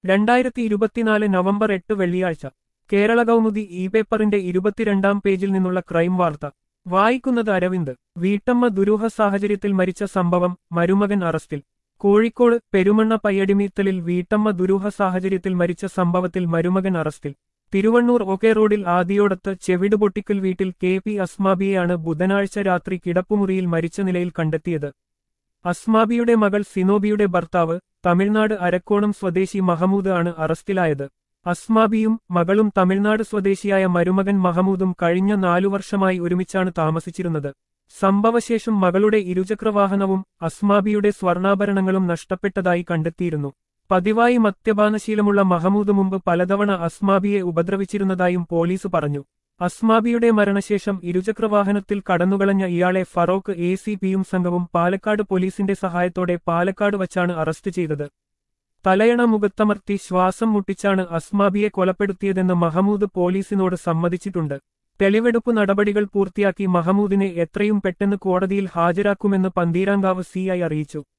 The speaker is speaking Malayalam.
രണ്ടായിരത്തി ഇരുപത്തിനാല് നവംബർ എട്ട് വെള്ളിയാഴ്ച കേരള കൗമുദി ഇ പേപ്പറിന്റെ ഇരുപത്തിരണ്ടാം പേജിൽ നിന്നുള്ള ക്രൈം വാർത്ത വായിക്കുന്നത് അരവിന്ദ് വീട്ടമ്മ ദുരൂഹ സാഹചര്യത്തിൽ മരിച്ച സംഭവം മരുമകൻ അറസ്റ്റിൽ കോഴിക്കോട് പെരുമണ്ണ പയ്യടിമീത്തലിൽ വീട്ടമ്മ ദുരൂഹ സാഹചര്യത്തിൽ മരിച്ച സംഭവത്തിൽ മരുമകൻ അറസ്റ്റിൽ തിരുവണ്ണൂർ ഒകെ റോഡിൽ ആദിയോടത്ത് ചെവിട് പൊട്ടിക്കൽ വീട്ടിൽ കെ പി അസ്മാബിയെയാണ് ബുധനാഴ്ച രാത്രി കിടപ്പുമുറിയിൽ മരിച്ച നിലയിൽ കണ്ടെത്തിയത് അസ്മാബിയുടെ മകൾ സിനോബിയുടെ ഭർത്താവ് തമിഴ്നാട് അരക്കോണം സ്വദേശി മഹമൂദ് ആണ് അറസ്റ്റിലായത് അസ്മാബിയും മകളും തമിഴ്നാട് സ്വദേശിയായ മരുമകൻ മഹമൂദും കഴിഞ്ഞ നാലു വർഷമായി ഒരുമിച്ചാണ് താമസിച്ചിരുന്നത് സംഭവശേഷം മകളുടെ ഇരുചക്രവാഹനവും അസ്മാബിയുടെ സ്വർണ്ണാഭരണങ്ങളും നഷ്ടപ്പെട്ടതായി കണ്ടെത്തിയിരുന്നു പതിവായി മദ്യപാനശീലമുള്ള മഹമൂദ് മുമ്പ് പലതവണ അസ്മാബിയെ ഉപദ്രവിച്ചിരുന്നതായും പോലീസ് പറഞ്ഞു അസ്മാബിയുടെ മരണശേഷം ഇരുചക്രവാഹനത്തിൽ കടന്നുകളഞ്ഞ ഇയാളെ ഫറോക്ക് എ സി പിയും സംഘവും പാലക്കാട് പോലീസിന്റെ സഹായത്തോടെ പാലക്കാട് വച്ചാണ് അറസ്റ്റ് ചെയ്തത് തലയണ മുഖത്തമർത്തി ശ്വാസം മുട്ടിച്ചാണ് അസ്മാബിയെ കൊലപ്പെടുത്തിയതെന്ന് മഹമൂദ് പോലീസിനോട് സമ്മതിച്ചിട്ടുണ്ട് തെളിവെടുപ്പ് നടപടികൾ പൂർത്തിയാക്കി മഹമൂദിനെ എത്രയും പെട്ടെന്ന് കോടതിയിൽ ഹാജരാക്കുമെന്ന് പന്തീരാങ്കാവ് സിഐ അറിയിച്ചു